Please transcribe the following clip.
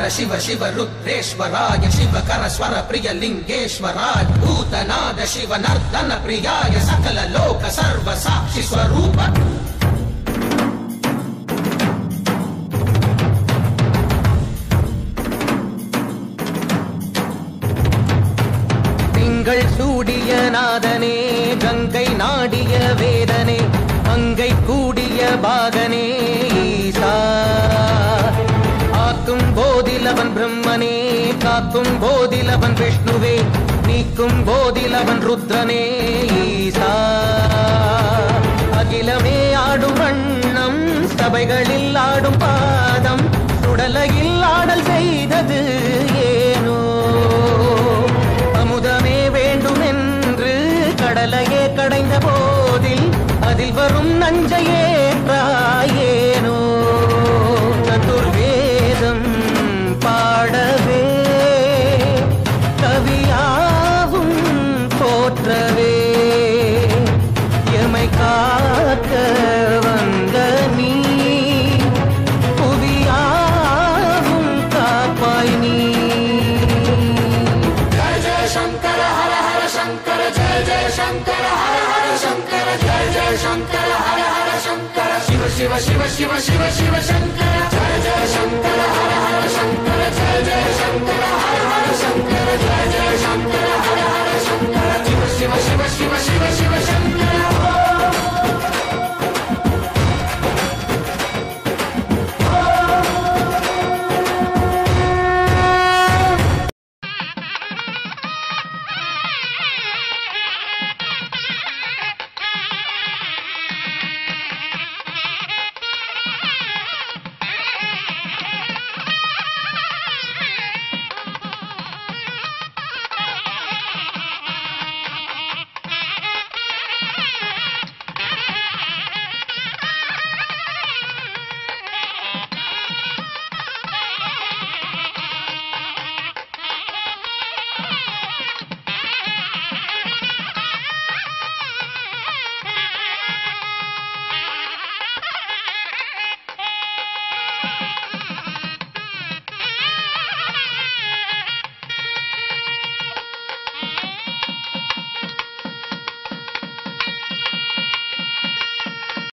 शिव शिव रुद्रेश्वराय शिवकर स्वर प्रिय लिङ्गेश्वराय भूतनाद शिव नर्तन प्रियाय सकल लोक सर्व साक्षि स्वरूप திங்கள் சூடிய நாதனே கங்கை நாடிய வேதனே மங்கை கூடிய பாகனே ஈசா ஆக்கும் போதிலவன் பிரம்மனே காக்கும் போதிலவன் விஷ்ணுவே நீக்கும் போதிலவன் ருத்ரனே ஈசா அகிலமே ஆடும் வண்ணம் சபைகளில் ஆடும் பாதம் சுடலையில் ஆடல் செய்தது ஏனோ அமுதமே வேண்டும் என்று கடலையே கடைந்த போதில் அதில் வரும் நஞ்சையே ஏனோ சதுர்வேதம் பாடவே கவியாவும் போற்றவே எமை காக்க வந்த நீ புவியாவும் காப்பாய் நீ शिव शिव शिव शिव शिव शिव शङ्कर जय जय शङ्कर हर